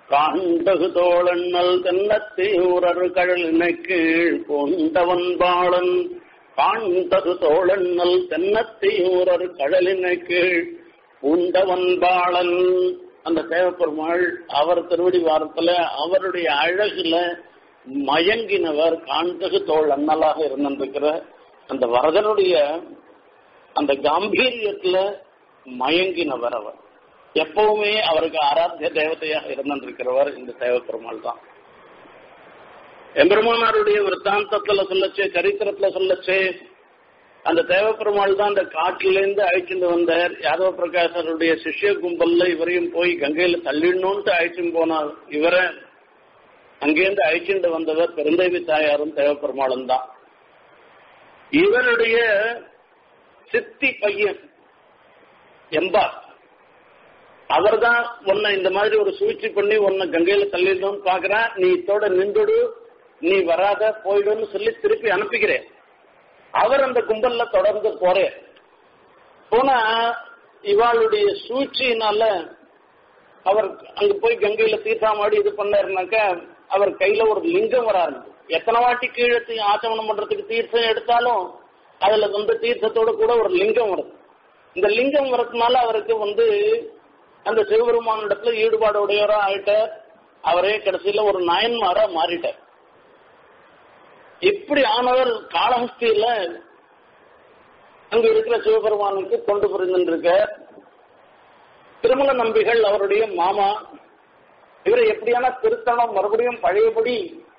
காண்டகு தோழண்ணல் தென்னத்தையூரர் கழலினை கீழ் பூண்டவன் பாளன் காண்டகு தோழண்ணல் தென்னத்தையூரர் கழலினை கீழ் பூண்டவன் பாளன் அந்த தேவப்பெருமாள் அவர் திருவடி வாரத்துல அவருடைய அழகுல மயங்கினவர் காண்டகு தோல் அண்ணலாக இருந்திருக்கிற அந்த வரதனுடைய அந்த காம்பீரியத்துல மயங்கினவர் அவர் எப்பவுமே அவருக்கு ஆராத்திய தேவதையாக இருந்திருக்கிறவர் இந்த தேவப்பெருமாள் தான் எம்பெருமானாருடைய விற்த்தாந்தத்துல சொல்லச்சே சரித்திரத்துல சொல்லச்சே அந்த தேவப்பெருமாள் தான் அந்த காட்டிலேருந்து அழைச்சிட்டு வந்தார் யாதவ பிரகாசருடைய சிஷ்ய கும்பல்ல இவரையும் போய் கங்கையில தள்ளிடணும்ட்டு அழைச்சிட்டு போனார் இவரை அங்கேருந்து அழைச்சிட்டு வந்தவர் பெருந்தேவி தாயாரும் தேவப்பெருமாளும் தான் இவருடைய சித்தி பையன் எம்பார் அவர் தான் உன்னை இந்த மாதிரி ஒரு சூழ்ச்சி பண்ணி உன்னை கங்கையில தள்ளிடணும்னு பாக்குறான் நீ இதோட நின்றுடு நீ வராத போயிடுன்னு சொல்லி திருப்பி அனுப்பிக்கிறேன் அவர் அந்த கும்பல்ல தொடர்ந்து போறேன் போனா இவாளுடைய சூழ்ச்சியினால அவர் அங்க போய் கங்கையில தீர்த்தாமாடி இது பண்ணாருனாக்கா அவர் கையில ஒரு லிங்கம் வராரு எத்தனை வாட்டி கீழே ஆச்சமனம் பண்றதுக்கு தீர்த்தம் எடுத்தாலும் அதுல வந்து தீர்த்தத்தோட கூட ஒரு லிங்கம் வருது இந்த லிங்கம் வரதுனால அவருக்கு வந்து அந்த சிவபெருமானிடத்துல ஈடுபாடு உடையவரா ஆயிட்டார் அவரே கடைசியில ஒரு நாயன்மாரா மாறிட்டார் இப்படி ஆனவர் காளஹஸ்தியில அங்க இருக்கிற சிவபெருமானுக்கு கொண்டு புரிந்துருக்க திருமல நம்பிகள் அவருடைய மாமா இவரை எப்படியான திருத்தணம் மறுபடியும் பழையபடி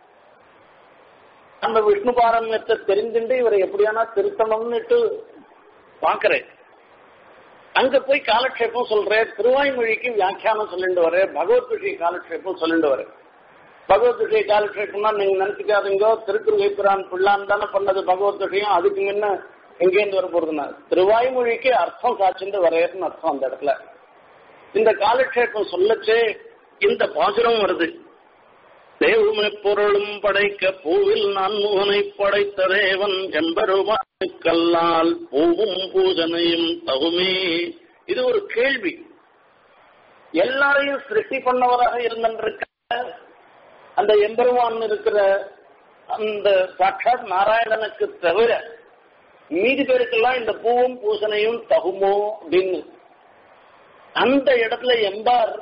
அந்த விஷ்ணு பாரமியத்தை தெரிஞ்சுட்டு இவரை எப்படியான திருத்தணம்னுட்டு பாக்குறேன் அங்க போய் காலக்ஷேபம் சொல்றேன் திருவாய்மொழிக்கு வியாக்கியானம் சொல்லிட்டு வரேன் பகவத் விஷய காலக்ஷேபம் சொல்லிட்டு வரேன் பகவத் விஷய காலக்ஷேபம்னா நீங்க நினைச்சுக்காதீங்க திருக்குறுகைப்புரான் பிள்ளான் தானே பண்ணது பகவத் விஷயம் அதுக்கு முன்ன எங்கேருந்து வர போறதுன்னா திருவாய்மொழிக்கு அர்த்தம் காய்ச்சிட்டு வரேன்னு அர்த்தம் அந்த இடத்துல இந்த காலக்ஷேபம் சொல்லச்சே இந்த பாசுரம் வருது தேவுமை பொருளும் படைக்க பூவில் நான் முகனை படைத்த தேவன் எம்பெருமானுக்கல்லால் பூவும் பூஜனையும் தகுமே இது ஒரு கேள்வி எல்லாரையும் சிருஷ்டி பண்ணவராக இருந்திருக்க அந்த எம்பெருமான் இருக்கிற அந்த சாட்சாத் நாராயணனுக்கு தவிர மீதி பேருக்கெல்லாம் இந்த பூவும் பூசணையும் தகுமோ அப்படின்னு அந்த இடத்துல எம்பார்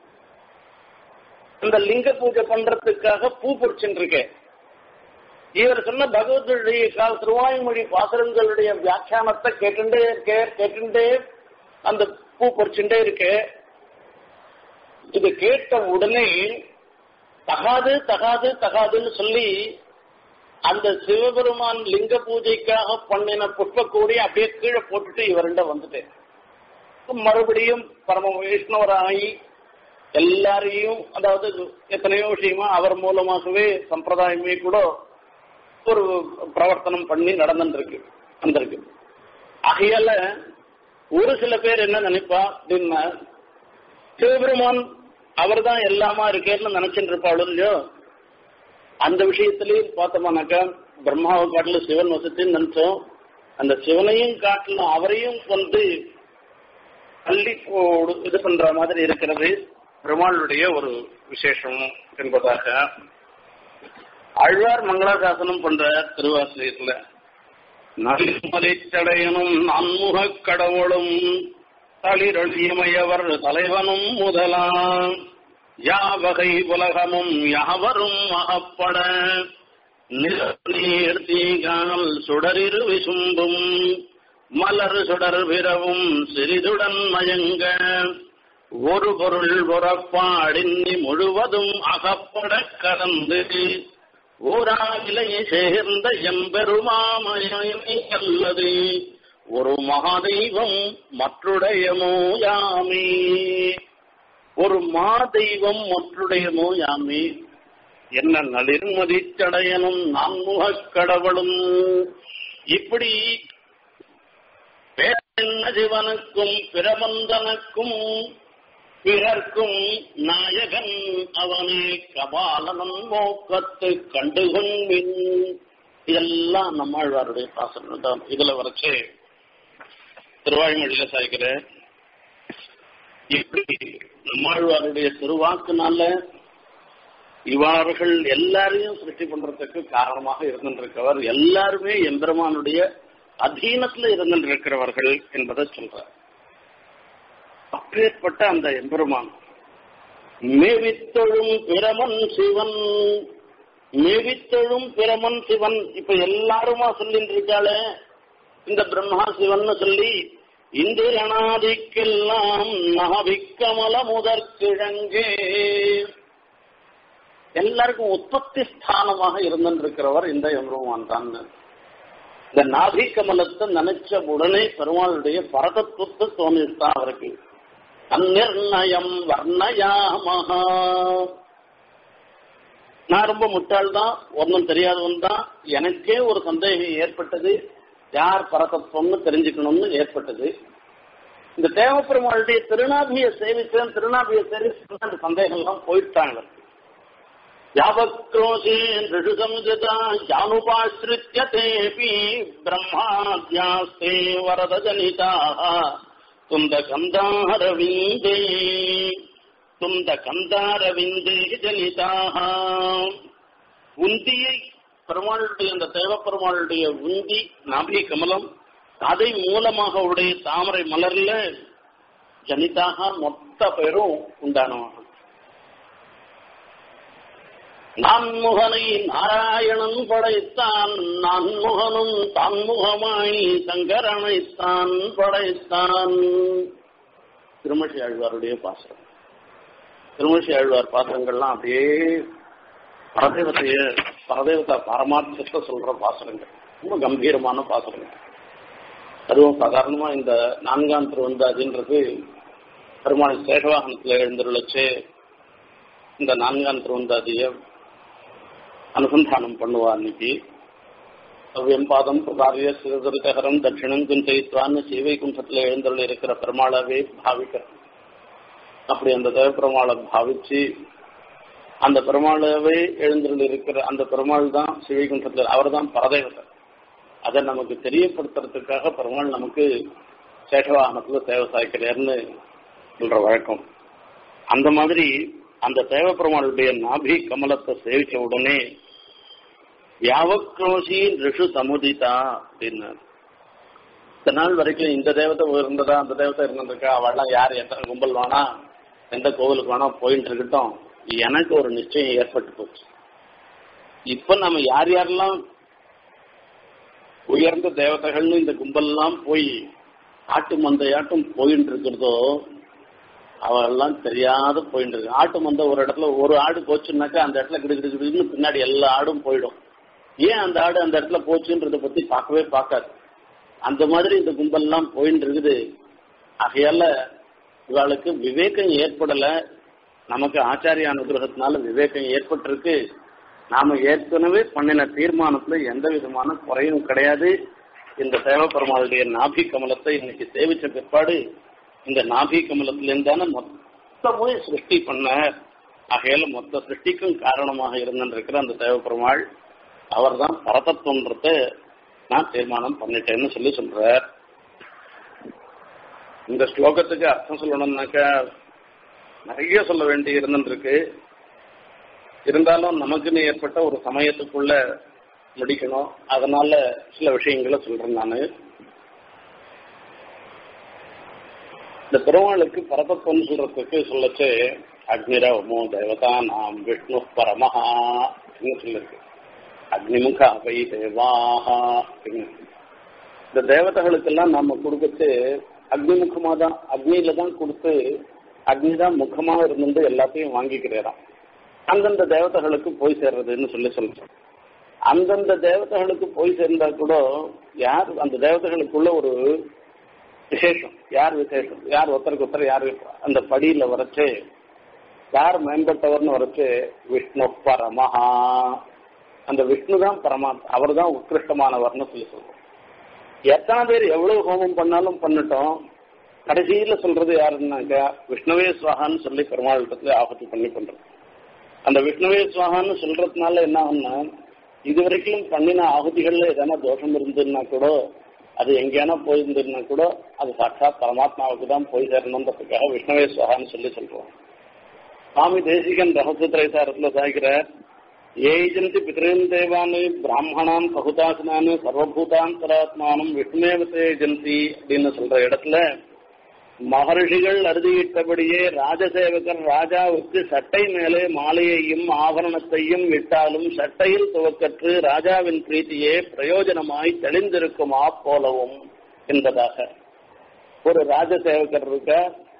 இந்த லிங்க பூஜை பண்றதுக்காக பூ பொறிச்சுட்டு இருக்கேன் இவர் சொன்ன பகவத்துடைய கால திருவாய்மொழி பாசுரங்களுடைய வியாக்கியானத்தை கேட்டுட்டே இருக்கே கேட்டுட்டே அந்த பூ பொறிச்சுட்டே இருக்கே இது கேட்ட உடனே தகாது தகாது தகாதுன்னு சொல்லி அந்த சிவபெருமான் லிங்க பூஜைக்காக பண்ணின புஷ்பக்கூடி அப்படியே கீழே போட்டுட்டு இவருண்ட வந்துட்டேன் மறுபடியும் பரம வைஷ்ணவராகி எல்லாரையும் அதாவது எத்தனையோ விஷயமா அவர் மூலமாகவே சம்பிரதாயமே கூட ஒரு பிரவர்த்தனம் பண்ணி நடந்துருக்கு வந்திருக்கு ஆகையால ஒரு சில பேர் என்ன நினைப்பா அப்படின்னா சிவபெருமான் அவர் தான் எல்லாமா இருக்கேன்னு நினைச்சுட்டு இருப்பாளோ இல்லையோ அந்த விஷயத்திலையும் பார்த்தோம்னாக்கா பிரம்மாவை காட்டில சிவன் வசத்தின்னு நினைச்சோம் அந்த சிவனையும் காட்டில அவரையும் வந்து தள்ளி இது பண்ற மாதிரி இருக்கிறது பெருமாளுடைய ஒரு விசேஷம் என்பதாக ஆழ்வார் மங்களாசாசனம் பண்ற திருவாசிரியத்துல நலிமலைச்சடையனும் நான்முக கடவுளும் தளிரொழியமையவர் தலைவனும் முதலாம் யாவகை உலகமும் யாவரும் அகப்பட நீர் தீகால் சுடரிரு விசும்பும் மலர் சுடர் விரவும் சிறிதுடன் மயங்க ஒரு பொருள் உறப்பாடின்னி முழுவதும் அகப்பட கலந்து ஓராவிலை சேர்ந்த எம்பெருமாமயமே அல்லது ஒரு மகாதெய்வம் மற்றுடையமோ யாமே ஒரு மாதெய்வம் மற்றுடையமோ யாமே என்ன நளிர்மதிச்சடையனும் நான்முகக் கடவுளும் இப்படி பேரென்ன சிவனுக்கும் பிரபந்தனுக்கும் பிறர்க்கும் நாயகன் அவனே கபாலனம் மோக்கத்து கண்டுகொண்பின் இதெல்லாம் நம்மாழ்வாருடைய பாசனம் தான் இதுல வரைச்சு திருவாய்மொழியில சாய்க்கிறேன் இப்படி நம்மாழ்வாருடைய திருவாக்குனால இவர்கள் எல்லாரையும் சிருஷ்டி பண்றதுக்கு காரணமாக இருந்திருக்கிறவர் எல்லாருமே எம்பெருமானுடைய அதீனத்துல இருந்திருக்கிறவர்கள் என்பதை சொல்றார் அப்பேற்பட்ட அந்த எம்பெருமான் மேவித்தொழும் பிரமன் சிவன் மேவித்தொழும் பிரமன் சிவன் இப்ப எல்லாருமா சொல்லிட்டு இருக்காளே இந்த பிரம்மா சிவன் சொல்லி இந்திரனாதிக்கெல்லாம் நாவிக்கமல முதற்கிழங்கே எல்லாருக்கும் உற்பத்தி ஸ்தானமாக இருந்திருக்கிறவர் இந்த எம்பெருமான் தான் இந்த நாபி கமலத்தை நினைச்ச உடனே பெருமாளுடைய பரதத்துவத்தை தோணித்தான் அவருக்கு அந்நிர்ணயம் வர்ணயாமகா நான் ரொம்ப முட்டாள் தான் ஒன்றும் தெரியாதவன் தான் எனக்கே ஒரு சந்தேகம் ஏற்பட்டது யார் பரதத்துவம்னு தெரிஞ்சுக்கணும்னு ஏற்பட்டது இந்த தேவப்பெருமாளுடைய திருநாபிய சேவிச்சேன் திருநாபிய சேவிச்சு அந்த சந்தேகம் எல்லாம் போயிட்டாங்க யாவக்ரோஷேன் ரிஷுசம்ஜதா யானுபாசிரித்ய தேபி பிரம்மாத்யாஸ்தே வரதஜனிதாக துந்த கந்தாரவிந்தே துந்த கந்தாரவிந்தே ஜனிதாக உந்தியை பெருமாளுடைய அந்த தேவப்பெருமாளுடைய உந்தி நாபிய கமலம் அதை மூலமாக உடைய தாமரை மலர்ல ஜனிதாக மொத்த பேரும் உண்டானவங்க நான்முகனை நாராயணன் படைத்தான் நான்முகனும் தான்முகமாய் சங்கரனைத்தான் படைத்தான் திருமஷி ஆழ்வாருடைய பாசுரம் திருமஷி ஆழ்வார் பாசுரங்கள்லாம் அப்படியே பரதேவத்தைய பரதேவதா பரமார்த்தத்தை சொல்ற பாசுரங்கள் ரொம்ப கம்பீரமான பாசுரங்கள் அதுவும் சாதாரணமா இந்த நான்காம் திருவந்தாதின்றது பெருமாள் சேகவாகனத்துல எழுந்துள்ளச்சு இந்த நான்காம் திருவந்தாதிய அனுசந்தானம் பண்ணுவா அன்னைக்கு வெம்பாதம் பிரகாரிய சிறுதரிதகரம் தட்சிணம் குஞ்சயித்வான்னு சீவை குண்டத்துல எழுந்துள்ள இருக்கிற பெருமாளாவே பாவிக்கிற அப்படி அந்த தேவ பெருமாளை பாவிச்சு அந்த பெருமாளாவே எழுந்துள்ள இருக்கிற அந்த பெருமாள் தான் சிவைகுண்டத்தில் அவர் தான் பரதேவதர் அதை நமக்கு தெரியப்படுத்துறதுக்காக பெருமாள் நமக்கு சேஷவாகனத்துல சேவை சாய்க்கிறார்னு சொல்ற வழக்கம் அந்த மாதிரி அந்த தேவ பெருமாளுடைய நாபி கமலத்தை சேவிச்ச உடனே யாவக்ரோஷி ரிஷு சமுதிதா அப்படின்னார் இத்தனை நாள் வரைக்கும் இந்த தேவதை இருந்ததா அந்த தேவதை இருந்திருக்கா அவெல்லாம் யார் எத்தனை கும்பல் வேணா எந்த கோவிலுக்கு வேணா போயிட்டு இருக்கட்டும் எனக்கு ஒரு நிச்சயம் ஏற்பட்டு போச்சு இப்ப நம்ம யார் யாரெல்லாம் உயர்ந்த தேவதைகள்னு இந்த கும்பல்லாம் போய் ஆட்டு மந்தையாட்டும் போயிட்டு இருக்கிறதோ அவெல்லாம் தெரியாத போயிட்டு இருக்கு ஆட்டு மந்தை ஒரு இடத்துல ஒரு ஆடு போச்சுன்னாக்கா அந்த இடத்துல கிடு கிடு கிடுன்னு பின்னாடி எல்லா ஆடும் போயிடும் ஏன் அந்த ஆடு அந்த இடத்துல போச்சுன்றத பத்தி பார்க்கவே பார்க்காது அந்த மாதிரி இந்த கும்பல்லாம் போயிட்டு இருக்குது ஆகையால இவாளுக்கு விவேகம் ஏற்படல நமக்கு ஆச்சாரிய அனுகிரகத்தினால விவேகம் ஏற்பட்டிருக்கு நாம ஏற்கனவே பண்ணின தீர்மானத்துல எந்த விதமான குறையும் கிடையாது இந்த தேவ பெருமாளுடைய நாபி கமலத்தை இன்னைக்கு சேவிச்ச பிற்பாடு இந்த நாபி கமலத்திலிருந்து தானே மொத்தமும் சிருஷ்டி பண்ண ஆகையால மொத்த சிருஷ்டிக்கும் காரணமாக இருந்திருக்கிற அந்த தேவ பெருமாள் அவர் தான் பரதத்துவன்றத நான் தீர்மானம் பண்ணிட்டேன்னு சொல்லி சொல்றார் இந்த ஸ்லோகத்துக்கு அர்த்தம் சொல்லணும்னாக்கா நிறைய சொல்ல வேண்டி இருந்துருக்கு இருந்தாலும் நமக்குன்னு ஏற்பட்ட ஒரு சமயத்துக்குள்ள முடிக்கணும் அதனால சில விஷயங்களை சொல்றேன் நான் இந்த பெருமாளுக்கு பரதத்துவம் சொல்றதுக்கு சொல்லச்சு அக்னிரவமோ தேவதா நாம் விஷ்ணு பரமஹா அப்படின்னு சொல்லிருக்கு அக்னிமுக அவை தேவாஹா அப்படின்னு இந்த தேவதைகளுக்கெல்லாம் நாம கொடுக்கச்சு அக்னிமுகமா தான் அக்னியில தான் கொடுத்து அக்னி தான் முகமா இருந்து எல்லாத்தையும் வாங்கிக்கிறாராம் அந்தந்த தேவதைகளுக்கு போய் சேர்றதுன்னு சொல்லி சொல்றோம் அந்தந்த தேவதைகளுக்கு போய் சேர்ந்தா கூட யார் அந்த தேவதைகளுக்குள்ள ஒரு விசேஷம் யார் விசேஷம் யார் ஒருத்தருக்கு ஒருத்தர் யார் அந்த படியில வரைச்சு யார் மேம்பட்டவர்னு வரைச்சு விஷ்ணு பரமஹா அந்த விஷ்ணு தான் பரமாத்மா அவர் தான் உத்கிருஷ்டமானவர்னு சொல்லி சொல்றோம் எத்தனை பேர் எவ்வளவு ஹோமம் பண்ணாலும் பண்ணட்டும் கடைசியில சொல்றது யாருன்னாக்கா விஷ்ணுவே சுவாகான்னு சொல்லி பெருமாள் ஆபத்து பண்ணி பண்றது அந்த விஷ்ணுவே சுவாகான்னு சொல்றதுனால என்ன ஆகும்னா இது வரைக்கும் பண்ணின ஆகுதிகள்ல எதனா தோஷம் இருந்ததுன்னா கூட அது எங்கேனா போயிருந்ததுன்னா கூட அது சாட்சாத் பரமாத்மாவுக்கு தான் போய் சேரணுன்றதுக்காக விஷ்ணுவே சுவாகான்னு சொல்லி சொல்றோம் சுவாமி தேசிகன் ரகசியத்திரைசாரத்தில் சாய்க்கிறார் ஏஜந்தி பிதரீன் தேவானு பிராமணான் பகுதாசனானு சர்வபூதாந்தராத்மானம் விஷ்ணுமேவத்தே ஜந்தி அப்படின்னு சொல்ற இடத்துல மகர்ஷிகள் அறுதியிட்டபடியே ராஜசேவகர் ராஜாவுக்கு சட்டை மேலே மாலையையும் ஆபரணத்தையும் விட்டாலும் சட்டையில் துவக்கற்று ராஜாவின் பிரீத்தியே பிரயோஜனமாய் தெளிந்திருக்குமா போலவும் என்பதாக ஒரு ராஜசேவகர் இருக்க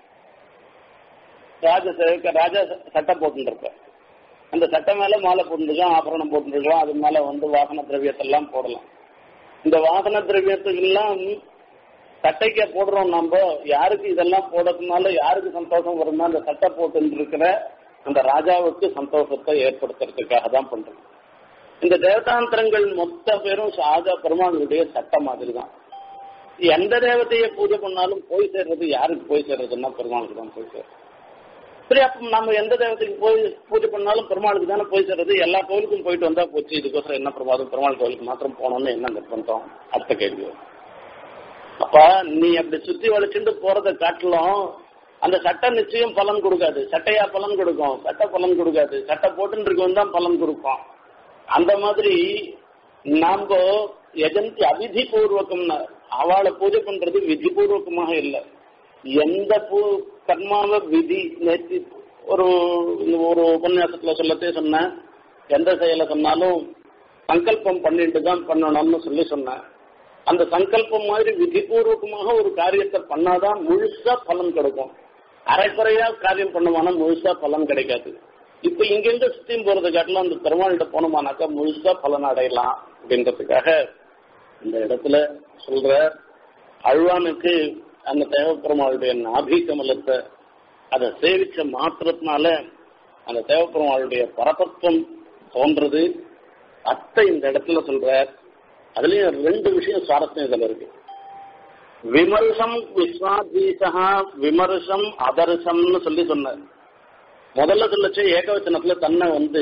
ராஜசேவகர் ராஜா சட்டை போட்டுருக்க அந்த சட்டை மேல மாலை போட்டுருக்கோம் ஆபரணம் போட்டுருக்கோம் அது மேல வந்து வாகன திரவியத்தெல்லாம் போடலாம் இந்த வாகன திரவியத்துக்கெல்லாம் சட்டைக்கே போடுறோம் நம்ம யாருக்கு இதெல்லாம் போடுறதுனால யாருக்கு சந்தோஷம் வரும்னா அந்த சட்டை போட்டு இருக்கிற அந்த ராஜாவுக்கு சந்தோஷத்தை ஏற்படுத்துறதுக்காக தான் பண்றோம் இந்த தேவதாந்திரங்கள் மொத்த பேரும் சாதா பெருமாளுடைய சட்டம் மாதிரி தான் எந்த தேவதையை பூஜை பண்ணாலும் போய் சேர்றது யாருக்கு போய் சேர்றதுன்னா பெருமாளுக்கு தான் போய் சேரும் சரி அப்ப நம்ம எந்த தேவதைக்கு போய் பூஜை பண்ணாலும் பெருமாளுக்கு தானே போய் சேர்றது எல்லா கோயிலுக்கும் போயிட்டு வந்தா போச்சு இதுக்கோசரம் என்ன பிரமாதம் பெருமாள் கோயிலுக்கு மாத்திரம் போனோம்னு என்ன நிர்பந்தம் அடுத்த கேள்வி வரும். அப்ப நீ அப்படி சுத்தி வளைச்சுட்டு போறதை காட்டிலும் அந்த சட்டை நிச்சயம் பலன் கொடுக்காது சட்டையா பலன் கொடுக்கும் சட்டை பலன் கொடுக்காது சட்டை போட்டுன்னு இருக்கவன் தான் பலன் கொடுக்கும் அந்த மாதிரி நாம எஜந்தி அவிதி பூர்வகம்னா அவளை பூஜை பண்றது விதி பூர்வகமாக இல்லை எந்த பூ கர்மாவ விதி நேற்று ஒரு ஒரு உபன்யாசத்துல சொல்லத்தே சொன்னேன் எந்த செயலை சொன்னாலும் சங்கல்பம் பண்ணிட்டு தான் பண்ணணும்னு சொல்லி சொன்னேன் அந்த சங்கல்பம் மாதிரி விதிபூர்வகமாக ஒரு காரியத்தை பண்ணாதான் முழுசா பலன் கிடைக்கும் அரைக்குறையா காரியம் பண்ணுவானா முழுசா பலன் கிடைக்காது இப்ப இங்கிருந்து சுத்தியும் போறது காட்டிலும் அந்த பெருமாள்கிட்ட போனோமானாக்கா முழுசா பலன் அடையலாம் அப்படின்றதுக்காக இந்த இடத்துல சொல்ற அழ்வானுக்கு அந்த தேவப்பெருமாளுடைய நாபி கமலத்தை அதை சேவிச்ச மாத்திரத்தினால அந்த தேவப்பெருமாளுடைய பரபத்துவம் தோன்றது அத்தை இந்த இடத்துல சொல்றார் அதுலயும் ரெண்டு விஷயம் சுவாரஸ்யம் இதுல இருக்கு விமர்சம் விஸ்வாதீசா விமர்சம் அதர்சம்னு சொல்லி சொன்னார் முதல்ல சொல்லச்சு ஏகவச்சனத்துல தன்னை வந்து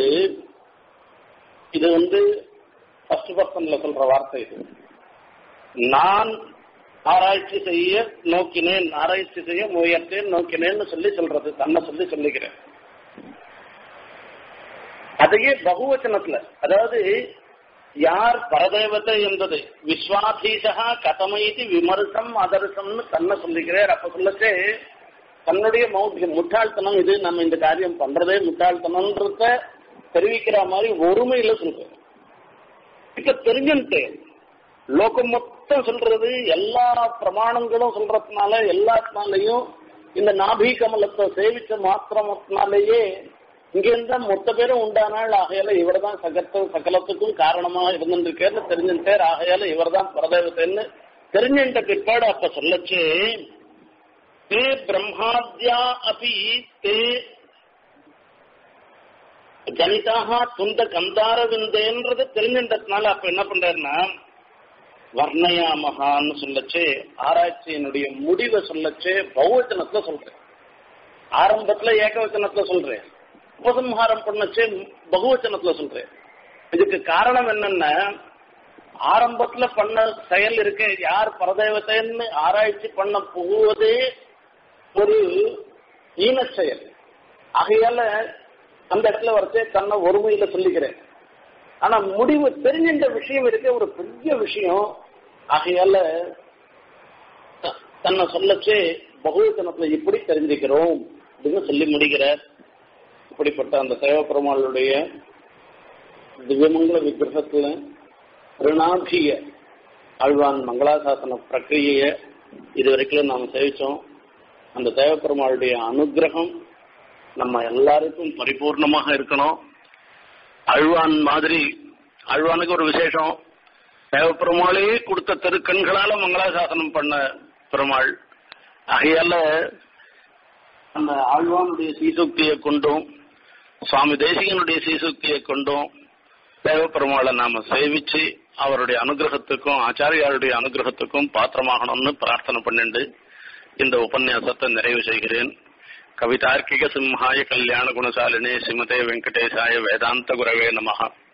இது வந்து ஃபர்ஸ்ட் பர்சன்ல சொல்ற வார்த்தை இது நான் ஆராய்ச்சி செய்ய நோக்கினேன் ஆராய்ச்சி செய்ய முயற்றேன் நோக்கினேன்னு சொல்லி சொல்றது தன்னை சொல்லி சொல்லிக்கிறேன் அதையே பகுவச்சனத்துல அதாவது யார் பரதேவத்தை என்பது விஸ்வாதீசா கதமைதி விமர்சம் அதர்சம்னு தன்னை சொல்லிக்கிறார் அப்ப சொல்லச்சே தன்னுடைய மௌத்தியம் முட்டாள்தனம் இது நம்ம இந்த காரியம் பண்றதே முட்டாள்தனம்ன்றத தெரிவிக்கிற மாதிரி ஒருமையில சொல்றேன் இப்ப தெரிஞ்சுட்டு லோகம் மொத்தம் சொல்றது எல்லா பிரமாணங்களும் சொல்றதுனால எல்லாத்தினாலையும் இந்த நாபி கமலத்தை சேவிச்ச மாத்திரத்தினாலேயே இங்கிருந்தா மொத்த பேரும் உண்டானால் ஆகையால இவர் தான் சகத்த சகலத்துக்கும் காரணமா இருந்துருக்கேன்னு தெரிஞ்சுட்டார் ஆகையால இவர் தான் பரதேவத்தைன்னு தெரிஞ்சுட்ட பிற்பாடு அப்ப சொல்லச்சு தே பிரம்மாத்யா அபி தே ஜனிதாக துந்த கந்தார விந்தேன்றது தெரிஞ்சுட்டதுனால அப்ப என்ன பண்றாருன்னா வர்ணயாமகான்னு சொல்லச்சு ஆராய்ச்சியினுடைய முடிவை சொல்லச்சு பௌவச்சனத்துல சொல்றேன் ஆரம்பத்துல ஏகவச்சனத்துல சொல்றேன் உபசம்ஹாரம் பண்ணச்சு பகுவச்சனத்துல சொல்றேன் இதுக்கு காரணம் என்னன்னா ஆரம்பத்துல பண்ண செயல் இருக்க யார் பரதேவத்தைன்னு ஆராய்ச்சி பண்ண போவதே ஒரு ஈன செயல் ஆகையால அந்த இடத்துல வரச்சே தன்னை ஒருமையில சொல்லிக்கிறேன் ஆனா முடிவு தெரிஞ்சின்ற விஷயம் இருக்க ஒரு பெரிய விஷயம் ஆகையால தன்னை சொல்லச்சே பகுவச்சனத்துல இப்படி தெரிஞ்சுக்கிறோம் அப்படின்னு சொல்லி முடிக்கிறார் இப்படிப்பட்ட அந்த சேவப்பெருமாளுடைய திவ்யமங்கல விக்கிரகத்துல திருநாபிய ஆழ்வான் மங்களாசாசன பிரக்கிரிய இது வரைக்கும் நாம் சேவிச்சோம் அந்த தேவப்பெருமாளுடைய அனுகிரகம் நம்ம எல்லாருக்கும் பரிபூர்ணமாக இருக்கணும் அழ்வான் மாதிரி அழ்வானுக்கு ஒரு விசேஷம் தேவப்பெருமாளே கொடுத்த திருக்கண்களால மங்களாசாசனம் பண்ண பெருமாள் ஆகையால அந்த ஆழ்வானுடைய சீசுக்தியை கொண்டும் சுவாமி தேசிகனுடைய சீசுக்தியை கொண்டும் தேவப்பெருமாளை நாம சேவிச்சு அவருடைய அனுகிரகத்துக்கும் ஆச்சாரியாருடைய அனுகிரகத்துக்கும் பாத்திரமாகணும்னு பிரார்த்தனை பண்ணிண்டு இந்த உபன்யாசத்தை நிறைவு செய்கிறேன் கவிதார்க்கிக சிம்ஹாய கல்யாண குணசாலினே ஸ்ரீமதே வெங்கடேசாய வேதாந்த குரவே நமஹா